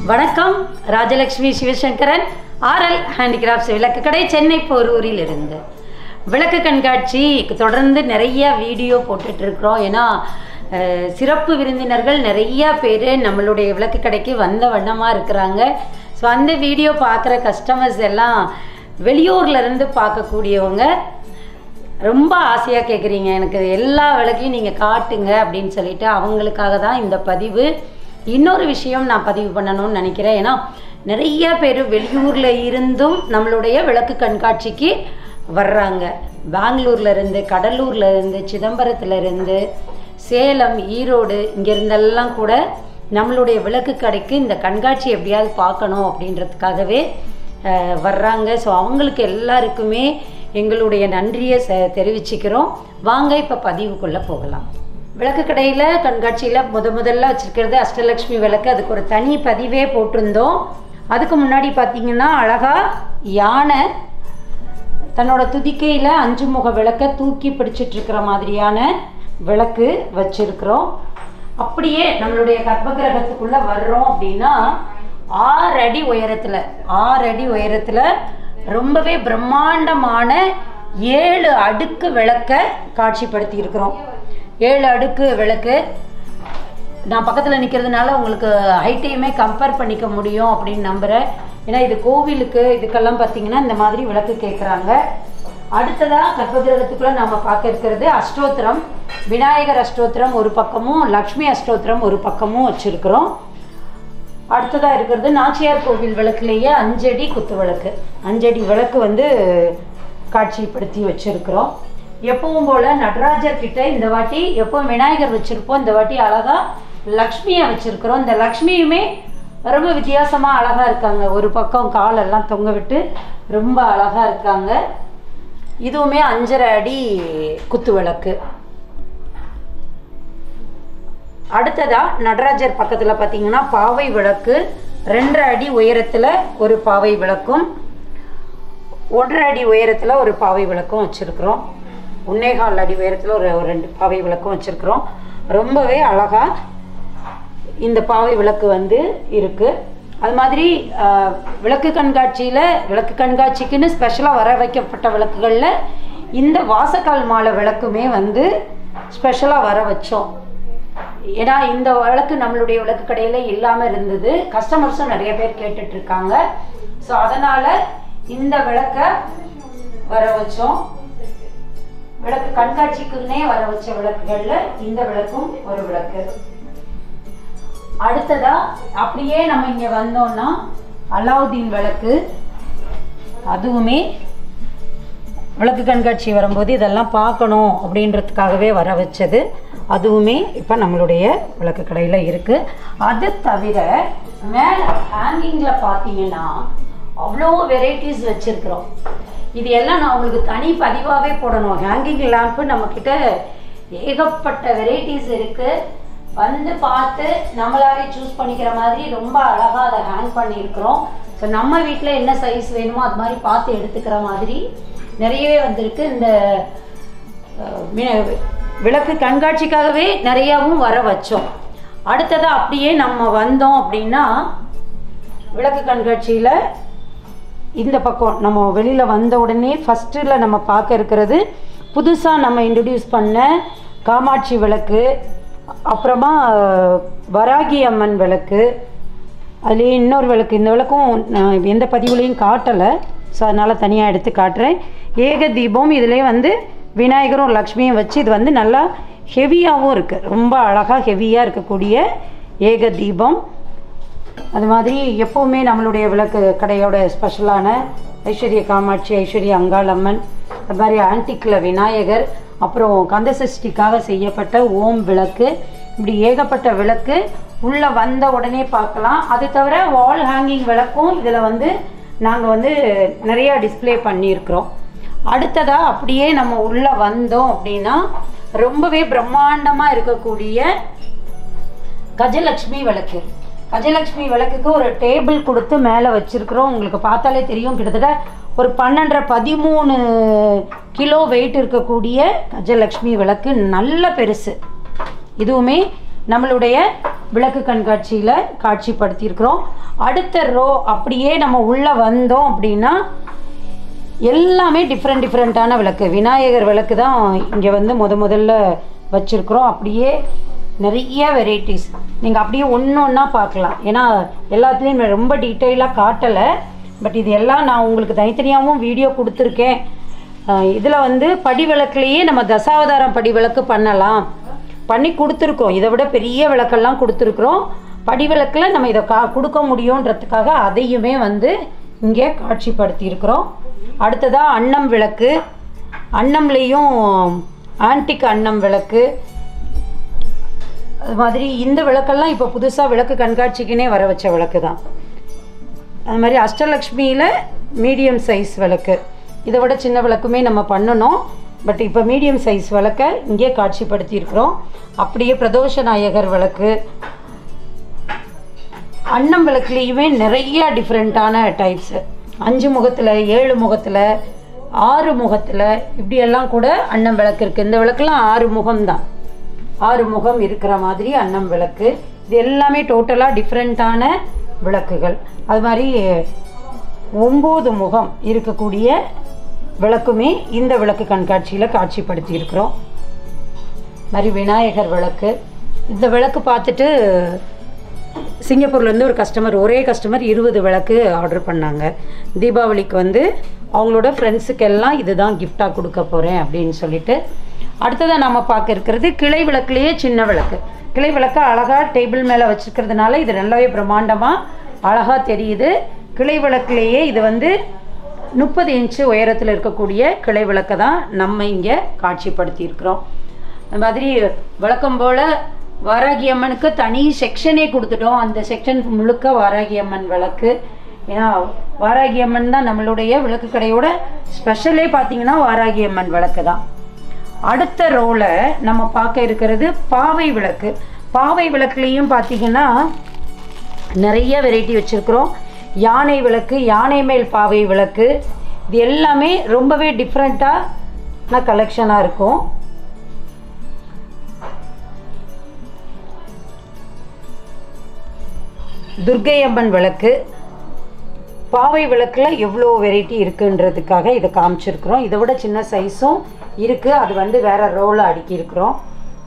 வணக்கம் Rajalakshmi Sivasankaran RL handicrafts விளக்கு கடை சென்னை போரூரில் இருந்து விளக்கு கண்காட்சி தொடர்ந்து நிறைய வீடியோ போட்டுட்டு இருக்கிறோம் ஏன்னா அஹ், சிறப்பு விருந்தினர்கள் நிறைய பேர் நம்மளுடைய விளக்கு கடைக்கு வந்த வண்ணமாக இருக்கிறாங்க ஸோ அந்த வீடியோ பார்க்குற கஸ்டமர்ஸ் எல்லாம் வெளியூர்ல இருந்து பார்க்கக்கூடியவங்க ரொம்ப ஆசையாக கேட்குறீங்க எனக்கு எல்லா விளக்கையும் நீங்கள் காட்டுங்க அப்படின்னு சொல்லிட்டு அவங்களுக்காக தான் இந்த பதிவு இன்னொரு விஷயம் நான் பதிவு பண்ணணும்னு நினைக்கிறேன் ஏன்னா நிறைய பேர் வெளியூரில் இருந்தும் நம்மளுடைய விளக்கு கண்காட்சிக்கு வர்றாங்க பெங்களூர்ல இருந்து கடலூர்ல இருந்து சிதம்பரத்துல இருந்து சேலம் ஈரோடு இங்க இருந்தெல்லாம் கூட நம்மளுடைய விளக்கு கடைக்கு இந்த கண்காட்சி எப்படியாவது பார்க்கணும் அப்படின்றதுக்காகவே அஹ், வர்றாங்க ஸோ அவங்களுக்கு எல்லாருக்குமே எங்களுடைய நன்றியை ச தெரிவிச்சுக்கிறோம் வாங்க இப்போ பதிவுக்குள்ளே போகலாம் விளக்கு கடையில் கண்காட்சியில் முத முதல்ல வச்சுருக்கிறது அஷ்டலக்ஷ்மி விளக்கு அதுக்கு ஒரு தனி பதிவே போட்டிருந்தோம் அதுக்கு முன்னாடி பார்த்தீங்கன்னா அழகா யானை தன்னோட துதிக்கையில் அஞ்சு முக விளக்கை தூக்கி பிடிச்சிட்டு இருக்கிற மாதிரியான விளக்கு வச்சிருக்கிறோம் அப்படியே நம்மளுடைய கர்ப்பகிரகத்துக்குள்ள வர்றோம் அப்படின்னா ஆறு அடி உயரத்துல ஆறு அடி உயரத்துல ரொம்பவே பிரம்மாண்டமான ஏழு அடுக்கு விளக்கை காட்சிப்படுத்தி இருக்கிறோம் ஏழு அடுக்கு விளக்கு நான் பக்கத்தில் நிற்கிறதுனால உங்களுக்கு ஹைட்டையுமே கம்பேர் பண்ணிக்க முடியும் அப்படின்னு நம்புகிறேன் ஏன்னா இது கோவிலுக்கு இதுக்கெல்லாம் பார்த்தீங்கன்னா இந்த மாதிரி விளக்கு கேட்குறாங்க அடுத்ததாக கர்ப்பகிரகத்துக்குள்ளே நம்ம பார்க்க இருக்கிறது அஷ்டோத்திரம் விநாயகர் அஷ்டோத்திரம் ஒரு பக்கமும் லக்ஷ்மி அஷ்டோத்திரம் ஒரு பக்கமும் வச்சுருக்கிறோம் அடுத்ததாக இருக்கிறது நாச்சியார் கோவில் விளக்குலேயே அஞ்சடி குத்து விளக்கு அஞ்சடி விளக்கு வந்து காட்சிப்படுத்தி வச்சுருக்கிறோம் எப்பவும் போல் நடராஜர் கிட்ட இந்த வாட்டி எப்பவும் விநாயகர் வச்சுருப்போம் இந்த வாட்டி அழகா லக்ஷ்மியை வச்சுருக்கிறோம் இந்த லக்ஷ்மியுமே ரொம்ப வித்தியாசமாக அழகாக இருக்காங்க ஒரு பக்கம் காலெல்லாம் தொங்க விட்டு ரொம்ப அழகாக இருக்காங்க இதுவுமே அஞ்சரை அடி குத்து விளக்கு அடுத்ததா நடராஜர் பக்கத்தில் பார்த்தீங்கன்னா பாவை விளக்கு ரெண்டரை அடி உயரத்தில் ஒரு பாவை விளக்கும் ஒன்றரை அடி உயரத்தில் ஒரு பாவை விளக்கும் வச்சுருக்குறோம் ஒன்னேகால் அடி உயரத்தில் ஒரு ஒரு ரெண்டு பாவை விளக்கும் வச்சுருக்குறோம் ரொம்பவே அழகாக இந்த பாவை விளக்கு வந்து இருக்குது அது மாதிரி ஆஹ், விளக்கு கண்காட்சியில் விளக்கு கண்காட்சிக்குன்னு ஸ்பெஷலாக வர வைக்கப்பட்ட விளக்குகளில் இந்த வாசக்கால் மாலை விளக்குமே வந்து ஸ்பெஷலாக வர வச்சோம் ஏன்னா இந்த விளக்கு நம்மளுடைய விளக்கு கடையில் இல்லாமல் இருந்தது கஸ்டமர்ஸும் நிறைய பேர் கேட்டுட்டு இருக்காங்க ஸோ அதனால் இந்த விளக்கை வர வச்சோம் விளக்கு கண்காட்சிக்குன்னே வர வச்ச விளக்குகளில் இந்த விளக்கும் ஒரு விளக்கு அடுத்ததா அப்படியே நம்ம இங்க வந்தோம்னா அலாவுதீன் விளக்கு அதுவுமே விளக்கு கண்காட்சி வரும்போது இதெல்லாம் பார்க்கணும் அப்படின்றதுக்காகவே வர வச்சது அதுவுமே இப்போ நம்மளுடைய விளக்கு கடையில் இருக்குது அது தவிர மேலே ஹேங்கிங்கில் பார்த்தீங்கன்னா அவ்வளோ வெரைட்டிஸ் வச்சுருக்குறோம் இது எல்லாம் நான் உங்களுக்கு தனி பதிவாகவே போடணும் ஹேங்கிங் லேம்ப்பு நம்மக்கிட்ட ஏகப்பட்ட வெரைட்டிஸ் இருக்குது வந்து பார்த்து நம்மளாவே சூஸ் பண்ணிக்கிற மாதிரி ரொம்ப அழகாக அதை ஹேங் பண்ணியிருக்கிறோம் ஸோ நம்ம வீட்டில் என்ன சைஸ் வேணுமோ அது மாதிரி பார்த்து எடுத்துக்கிற மாதிரி நிறையவே வந்திருக்கு இந்த அஹ், வி- விளக்கு கண்காட்சிக்காகவே நிறையாவும் வர வச்சோம் அடுத்ததாக அப்படியே நம்ம வந்தோம் அப்படின்னா விளக்கு கண்காட்சியில் இந்த பக்கம் நம்ம வெளியில் வந்த உடனே ஃபஸ்ட்டில் நம்ம பார்க்க இருக்கிறது புதுசாக நம்ம இன்ட்ரடியூஸ் பண்ண காமாட்சி விளக்கு அப்புறமா அஹ், வராகி அம்மன் விளக்கு அதுலேயே இன்னொரு விளக்கு இந்த விளக்கும் நான் எந்த பதிவுலையும் காட்டலை ஸோ அதனால் தனியாக எடுத்து காட்டுறேன் ஏக தீபம் இதுலேயே வந்து விநாயகரும் லக்ஷ்மியும் வச்சு இது வந்து நல்லா ஹெவியாகவும் இருக்குது ரொம்ப அழகாக ஹெவியாக இருக்கக்கூடிய ஏக தீபம் அது மாதிரி எப்போவுமே நம்மளுடைய விளக்கு கடையோட ஸ்பெஷலான ஐஸ்வர்ய காமாட்சி ஐஸ்வர்ய அங்காளம்மன் அது மாதிரி ஆன்டிக்கில் விநாயகர் அப்புறம் கந்தசஷ்டிக்காக செய்யப்பட்ட ஓம் விளக்கு இப்படி ஏகப்பட்ட விளக்கு உள்ளே வந்த உடனே பார்க்கலாம் அது தவிர வால் ஹேங்கிங் விளக்கும் இதில் வந்து நாங்கள் வந்து நிறையா டிஸ்ப்ளே பண்ணியிருக்கிறோம் அடுத்ததாக அப்படியே நம்ம உள்ளே வந்தோம் அப்படின்னா ரொம்பவே பிரம்மாண்டமாக இருக்கக்கூடிய கஜலக்ஷ்மி விளக்கு கஜலக்ஷ்மி விளக்குக்கு ஒரு டேபிள் கொடுத்து மேலே வச்சிருக்கிறோம் உங்களுக்கு பார்த்தாலே தெரியும் கிட்டத்தட்ட ஒரு பன்னெண்டரை பதிமூணு கிலோ வெயிட் இருக்கக்கூடிய கஜலக்ஷ்மி விளக்கு நல்ல பெருசு இதுவுமே நம்மளுடைய விளக்கு கண்காட்சியில் காட்சிப்படுத்தியிருக்கிறோம் அடுத்த ரோ அப்படியே நம்ம உள்ளே வந்தோம் அப்படின்னா எல்லாமே டிஃப்ரெண்ட் டிஃப்ரெண்ட்டான விளக்கு விநாயகர் விளக்கு தான் இங்கே வந்து முத முதல்ல வச்சுருக்குறோம் அப்படியே நிறைய வெரைட்டிஸ் நீங்கள் அப்படியே ஒன்று ஒன்றா பார்க்கலாம் ஏன்னா எல்லாத்துலேயும் நான் ரொம்ப டீட்டெயிலாக காட்டலை பட் இது எல்லாம் நான் உங்களுக்கு தனித்தனியாகவும் வீடியோ கொடுத்துருக்கேன் இதில் வந்து படி விளக்குலேயே நம்ம தசாவதாரம் படி விளக்கு பண்ணலாம் பண்ணி கொடுத்துருக்கோம் இதை விட பெரிய விளக்கெல்லாம் கொடுத்துருக்குறோம் படி விளக்கில் நம்ம இதை கா கொடுக்க முடியுன்றதுக்காக அதையுமே வந்து இங்கே காட்சிப்படுத்தியிருக்கிறோம் அடுத்ததாக அன்னம் விளக்கு அன்னம்லேயும் ஆன்டிக் அன்னம் விளக்கு அது மாதிரி இந்த விளக்கெல்லாம் இப்போ புதுசாக விளக்கு கண்காட்சிக்குனே வர வச்ச விளக்கு தான் அது மாதிரி அஷ்டலக்ஷ்மியில் மீடியம் சைஸ் விளக்கு இதை விட சின்ன விளக்குமே நம்ம பண்ணணும் பட் இப்போ மீடியம் சைஸ் விளக்கை இங்கே காட்சிப்படுத்தியிருக்கிறோம் அப்படியே பிரதோஷ நாயகர் விளக்கு அன்னம் விளக்குலேயுமே நிறைய டிஃப்ரெண்ட்டான டைப்ஸு அஞ்சு முகத்தில் ஏழு முகத்தில் ஆறு முகத்தில் இப்படியெல்லாம் கூட அன்னம் விளக்கு இருக்குது இந்த விளக்குலாம் ஆறு முகம்தான் ஆறு முகம் இருக்கிற மாதிரி அன்னம் விளக்கு இது எல்லாமே டோட்டலாக டிஃப்ரெண்ட்டான விளக்குகள் அது மாதிரி ஒம்பது முகம் இருக்கக்கூடிய விளக்குமே இந்த விளக்கு கண்காட்சியில் காட்சிப்படுத்தி இருக்கிறோம் மாதிரி விநாயகர் விளக்கு இந்த விளக்கு பார்த்துட்டு சிங்கப்பூர்லேருந்து ஒரு கஸ்டமர் ஒரே கஸ்டமர் இருபது விளக்கு ஆர்டர் பண்ணாங்க தீபாவளிக்கு வந்து அவங்களோட ஃப்ரெண்ட்ஸுக்கெல்லாம் இதுதான் கிஃப்டாக கொடுக்க போகிறேன் அப்படின்னு சொல்லிட்டு அடுத்ததாக நம்ம பார்க்க இருக்கிறது கிளை விளக்குலேயே சின்ன விளக்கு கிளை விளக்கு அழகாக டேபிள் மேலே வச்சுருக்கிறதுனால இது நல்லாவே பிரம்மாண்டமாக அழகாக தெரியுது கிளை விளக்குலேயே இது வந்து முப்பது இன்ச்சு உயரத்தில் இருக்கக்கூடிய கிளை விளக்கை தான் நம்ம இங்கே காட்சிப்படுத்தியிருக்கிறோம் அது மாதிரி வழக்கம் போல் வாராகி அம்மனுக்கு தனி செக்ஷனே கொடுத்துட்டோம் அந்த செக்ஷன் முழுக்க வாராகி அம்மன் விளக்கு ஏன்னா வாராகி அம்மன் தான் நம்மளுடைய விளக்கு கடையோட ஸ்பெஷலே பார்த்தீங்கன்னா வாராகி அம்மன் விளக்கு தான் அடுத்த ரோவில் நம்ம பார்க்க இருக்கிறது பாவை விளக்கு பாவை விளக்குலேயும் பார்த்தீங்கன்னா நிறைய வெரைட்டி வச்சுருக்குறோம் யானை விளக்கு யானை மேல் பாவை விளக்கு இது எல்லாமே ரொம்பவே டிஃப்ரெண்ட்டான கலெக்ஷனாக இருக்கும் துர்க்கை அம்மன் விளக்கு பாவை விளக்கில் எவ்வளோ வெரைட்டி இருக்குன்றதுக்காக இதை காமிச்சிருக்கிறோம் இதை விட சின்ன சைஸும் இருக்குது அது வந்து வேற ரோவில் அடுக்கியிருக்கிறோம்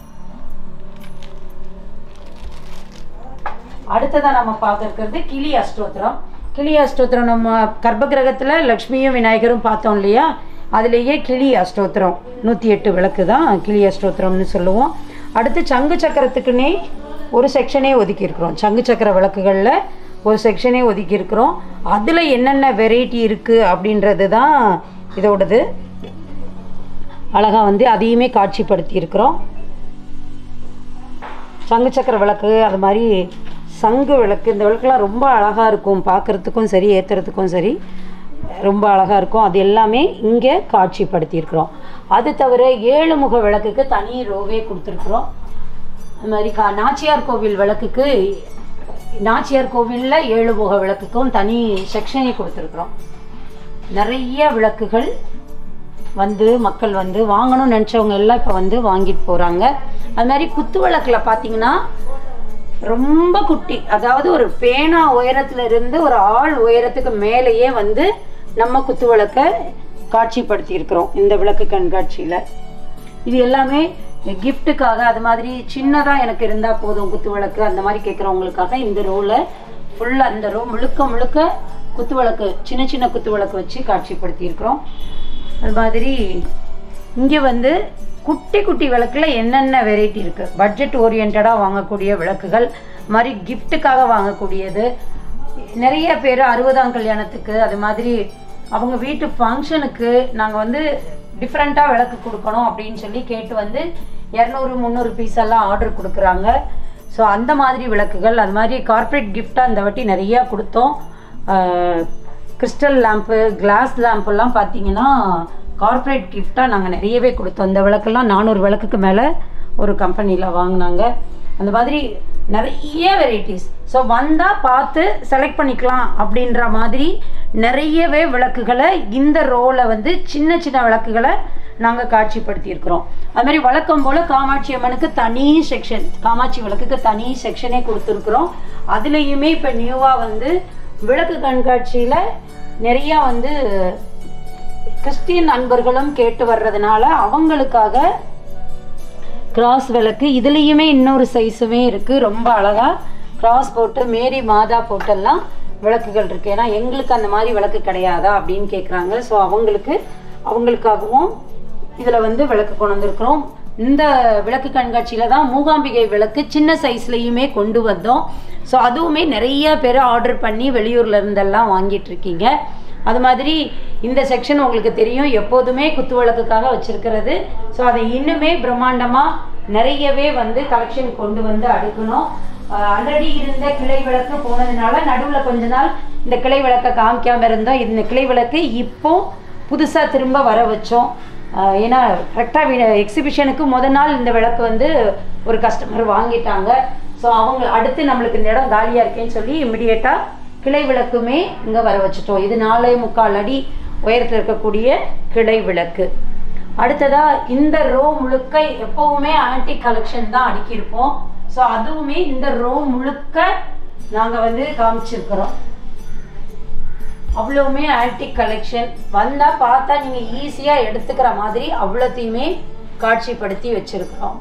அடுத்ததாக நம்ம பார்க்க இருக்கிறது கிளி அஷ்டோத்திரம் கிளி அஷ்டோத்திரம் நம்ம கர்ப்பகிரகத்தில் லக்ஷ்மியும் விநாயகரும் பார்த்தோம் இல்லையா அதுலேயே கிளி அஷ்டோத்திரம் நூற்றி எட்டு விளக்கு தான் கிளி அஷ்டோத்திரம்னு சொல்லுவோம் அடுத்து சங்கு சக்கரத்துக்குன்னே ஒரு செக்ஷனே ஒதுக்கியிருக்கிறோம் சங்கு சக்கர விளக்குகளில் ஒரு செக்ஷனே ஒதுக்கியிருக்கிறோம் அதில் என்னென்ன வெரைட்டி இருக்குது அப்படின்றது தான் இதோடது அழகாக வந்து அதையுமே காட்சிப்படுத்தியிருக்கிறோம் சங்கு சக்கர விளக்கு அது மாதிரி சங்கு விளக்கு இந்த விளக்குலாம் ரொம்ப அழகாக இருக்கும் பார்க்குறதுக்கும் சரி ஏற்றுறதுக்கும் சரி ரொம்ப அழகாக இருக்கும் அது எல்லாமே இங்கே காட்சிப்படுத்தியிருக்கிறோம் அது தவிர ஏழு முக விளக்குக்கு தனி ரோவே கொடுத்துருக்குறோம் அது மாதிரி கா நாச்சியார் கோவில் விளக்குக்கு நாச்சியார் கோவிலில் ஏழு முக விளக்குக்கும் தனி செக்ஷனே கொடுத்துருக்குறோம் நிறைய விளக்குகள் வந்து மக்கள் வந்து வாங்கணும்னு நினச்சவங்க எல்லாம் இப்போ வந்து வாங்கிட்டு போகிறாங்க அது மாதிரி குத்து விளக்கில் பார்த்தீங்கன்னா ரொம்ப குட்டி அதாவது ஒரு பேனா உயரத்துல இருந்து ஒரு ஆள் உயரத்துக்கு மேலேயே வந்து நம்ம குத்து விளக்கை காட்சிப்படுத்தி இருக்கிறோம் இந்த விளக்கு கண்காட்சியில் இது எல்லாமே கிஃப்ட்டுக்காக அது மாதிரி சின்னதாக எனக்கு இருந்தால் போதும் குத்து விளக்கு அந்த மாதிரி கேட்குறவங்களுக்காக இந்த ரோவில் ஃபுல்லாக அந்த ரோ முழுக்க முழுக்க குத்து விளக்கு சின்ன சின்ன குத்து விளக்கு வச்சு காட்சிப்படுத்தி இருக்கிறோம் அது மாதிரி இங்கே வந்து குட்டி குட்டி விளக்குல என்னென்ன வெரைட்டி இருக்குது பட்ஜெட் ஓரியன்டாக வாங்கக்கூடிய விளக்குகள் இது மாதிரி கிஃப்ட்டுக்காக வாங்கக்கூடியது நிறைய பேர் அறுபதாம் கல்யாணத்துக்கு அது மாதிரி அவங்க வீட்டு ஃபங்க்ஷனுக்கு நாங்கள் வந்து டிஃப்ரெண்ட்டாக விளக்கு கொடுக்கணும் அப்படின்னு சொல்லி கேட்டு வந்து இரநூறு முந்நூறு பீஸ் எல்லாம் ஆர்டர் கொடுக்குறாங்க ஸோ அந்த மாதிரி விளக்குகள் அது மாதிரி கார்ப்பரேட் கிஃப்டாக இந்த வாட்டி நிறையா கொடுத்தோம் கிறிஸ்டல் லேம்ப்பு கிளாஸ் லேம்ப்பெல்லாம் பார்த்தீங்கன்னா கார்ப்பரேட் கிஃப்டாக நாங்கள் நிறையவே கொடுத்தோம் இந்த விளக்கெல்லாம் நானூறு விளக்குக்கு மேலே ஒரு கம்பெனியில் வாங்கினாங்க அந்த மாதிரி நிறைய வெரைட்டிஸ் ஸோ வந்தால் பார்த்து செலக்ட் பண்ணிக்கலாம் அப்படின்ற மாதிரி நிறையவே விளக்குகளை இந்த ரோவில் வந்து சின்ன சின்ன விளக்குகளை நாங்கள் காட்சிப்படுத்தியிருக்கிறோம் அது மாதிரி வழக்கம் போல் காமாட்சி அம்மனுக்கு தனி செக்ஷன் காமாட்சி விளக்குக்கு தனி செக்ஷனே கொடுத்துருக்குறோம் அதுலேயுமே இப்போ நியூவாக வந்து விளக்கு கண்காட்சியில் நிறையா வந்து கிறிஸ்டியன் நண்பர்களும் கேட்டு வர்றதுனால அவங்களுக்காக கிராஸ் விளக்கு இதுலேயுமே இன்னொரு சைஸுமே இருக்குது ரொம்ப அழகாக கிராஸ் போட்டு மேரி மாதா போட்டெல்லாம் விளக்குகள் இருக்குது ஏன்னா எங்களுக்கு அந்த மாதிரி விளக்கு கிடையாதா அப்படின்னு கேட்குறாங்க ஸோ அவங்களுக்கு அவங்களுக்காகவும் இதில் வந்து விளக்கு கொண்டு வந்திருக்கிறோம் இந்த விளக்கு கண்காட்சியில் தான் மூகாம்பிகை விளக்கு சின்ன சைஸ்லேயுமே கொண்டு வந்தோம் ஸோ அதுவுமே நிறைய பேர் ஆர்டர் பண்ணி வெளியூர்ல இருந்தெல்லாம் வாங்கிட்டு இருக்கீங்க அது மாதிரி இந்த செக்ஷன் உங்களுக்கு தெரியும் எப்போதுமே குத்து விளக்குக்காக வச்சிருக்கிறது ஸோ அதை இன்னுமே பிரம்மாண்டமாக நிறையவே வந்து கலெக்ஷன் கொண்டு வந்து அடுக்கணும் ஆல்ரெடி இருந்த கிளை விளக்கு போனதுனால நடுவில் கொஞ்ச நாள் இந்த கிளை விளக்கை காமிக்காம இருந்தோம் இந்த கிளை விளக்கு இப்போ புதுசாக திரும்ப வர வச்சோம் ஆஹ் ஏன்னா கரெக்டாக எக்ஸிபிஷனுக்கு முத நாள் இந்த விளக்கு வந்து ஒரு கஸ்டமர் வாங்கிட்டாங்க ஸோ அவங்க அடுத்து நம்மளுக்கு இந்த இடம் காலியாக இருக்கேன்னு சொல்லி இமிடியேட்டாக கிளை விளக்குமே இங்கே வர வச்சுட்டோம் இது நாலே முக்கால் அடி உயரத்தில் இருக்கக்கூடிய கிளை விளக்கு அடுத்ததா இந்த ரோ முழுக்க எப்பவுமே ஆன்டிக் கலெக்ஷன் தான் அடுக்கியிருப்போம் ஸோ அதுவுமே இந்த ரோ முழுக்க நாங்கள் வந்து காமிச்சிருக்கிறோம் அவ்வளவுமே ஆன்டிக் கலெக்ஷன் வந்தா பார்த்தா நீங்க ஈஸியா எடுத்துக்கிற மாதிரி அவ்வளோத்தையுமே காட்சிப்படுத்தி வச்சிருக்கிறோம்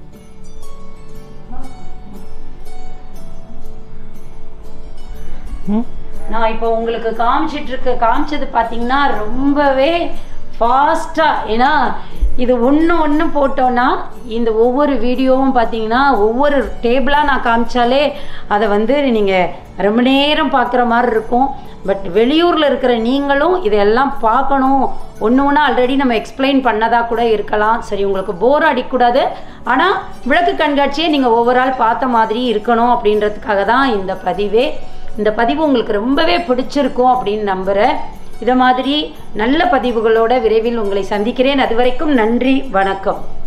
நான் இப்போ உங்களுக்கு காமிச்சிட்டு இருக்க காமிச்சது பார்த்தீங்கன்னா ரொம்பவே ஃபாஸ்ட்டாக ஏன்னா இது ஒன்று ஒன்று போட்டோன்னா இந்த ஒவ்வொரு வீடியோவும் பார்த்தீங்கன்னா ஒவ்வொரு டேபிளாக நான் காமிச்சாலே அதை வந்து நீங்கள் ரொம்ப நேரம் பார்க்குற மாதிரி இருக்கும் பட் வெளியூரில் இருக்கிற நீங்களும் இதெல்லாம் பார்க்கணும் ஒன்று ஒன்று ஆல்ரெடி நம்ம எக்ஸ்பிளைன் பண்ணதாக கூட இருக்கலாம் சரி உங்களுக்கு போர் அடிக்கக்கூடாது ஆனால் விளக்கு கண்காட்சியை நீங்கள் ஓவரால் பார்த்த மாதிரி இருக்கணும் அப்படின்றதுக்காக தான் இந்த பதிவே இந்த பதிவு உங்களுக்கு ரொம்பவே பிடிச்சிருக்கும் அப்படின்னு நம்புகிறேன் இதை மாதிரி நல்ல பதிவுகளோட விரைவில் உங்களை சந்திக்கிறேன் அது வரைக்கும் நன்றி வணக்கம்